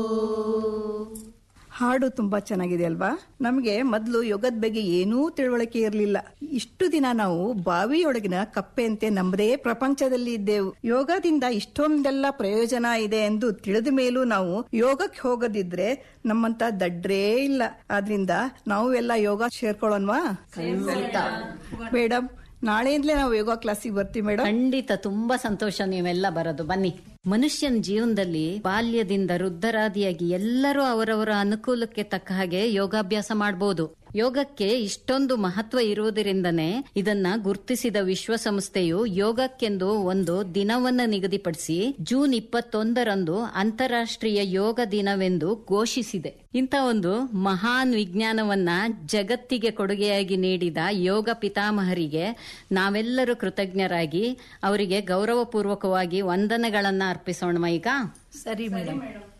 ಹಾಡು ತುಂಬಾ ಚೆನ್ನಾಗಿದೆ ಅಲ್ವಾ ನಮಗೆ ಮೊದಲು ಯೋಗದ ಬಗ್ಗೆ ಏನೂ ತಿಳುವಳಿಕೆ ಇರಲಿಲ್ಲ ಇಷ್ಟು ದಿನ ನಾವು ಬಾವಿಯೊಳಗಿನ ಕಪ್ಪೆಯಂತೆ ನಮ್ಮದೇ ಪ್ರಪಂಚದಲ್ಲಿ ಇದ್ದೆವು ಯೋಗದಿಂದ ಇಷ್ಟೊಂದೆಲ್ಲ ಪ್ರಯೋಜನ ಇದೆ ಎಂದು ತಿಳಿದ ಮೇಲೂ ನಾವು ಯೋಗಕ್ಕೆ ಹೋಗದಿದ್ರೆ ನಮ್ಮಂತ ದಡ್ರೇ ಇಲ್ಲ ಆದ್ರಿಂದ ನಾವು ಎಲ್ಲ ಯೋಗ ಸೇರ್ಕೊಳ್ಳೋಣವಾ ಮೇಡಮ್ ನಾಳೆಯಿಂದಲೇ ನಾವು ಯೋಗ ಕ್ಲಾಸಿಗೆ ಬರ್ತೀವಿ ಮೇಡಮ್ ಖಂಡಿತ ತುಂಬಾ ಸಂತೋಷ ನೀವೆಲ್ಲ ಬರೋದು ಬನ್ನಿ ಮನುಷ್ಯನ ಜೀವನದಲ್ಲಿ ಬಾಲ್ಯದಿಂದ ವೃದ್ಧರಾದಿಯಾಗಿ ಎಲ್ಲರೂ ಅವರವರ ಅನುಕೂಲಕ್ಕೆ ತಕ್ಕ ಹಾಗೆ ಯೋಗಾಭ್ಯಾಸ ಮಾಡಬಹುದು ಯೋಗಕ್ಕೆ ಇಷ್ಟೊಂದು ಮಹತ್ವ ಇರುವುದರಿಂದನೇ ಇದನ್ನ ಗುರುತಿಸಿದ ವಿಶ್ವಸಂಸ್ಥೆಯು ಯೋಗಕ್ಕೆಂದು ಒಂದು ದಿನವನ್ನು ನಿಗದಿಪಡಿಸಿ ಜೂನ್ ಇಪ್ಪತ್ತೊಂದರಂದು ಅಂತಾರಾಷ್ಟ್ರೀಯ ಯೋಗ ದಿನವೆಂದು ಘೋಷಿಸಿದೆ ಇಂಥ ಒಂದು ಮಹಾನ್ ವಿಜ್ಞಾನವನ್ನ ಜಗತ್ತಿಗೆ ಕೊಡುಗೆಯಾಗಿ ನೀಡಿದ ಯೋಗ ಪಿತಾಮಹರಿಗೆ ನಾವೆಲ್ಲರೂ ಕೃತಜ್ಞರಾಗಿ ಅವರಿಗೆ ಗೌರವಪೂರ್ವಕವಾಗಿ ವಂದನೆಗಳನ್ನ ಅರ್ಪಿಸೋಣ ಈಗ ಸರಿ ಮೇಡಮ್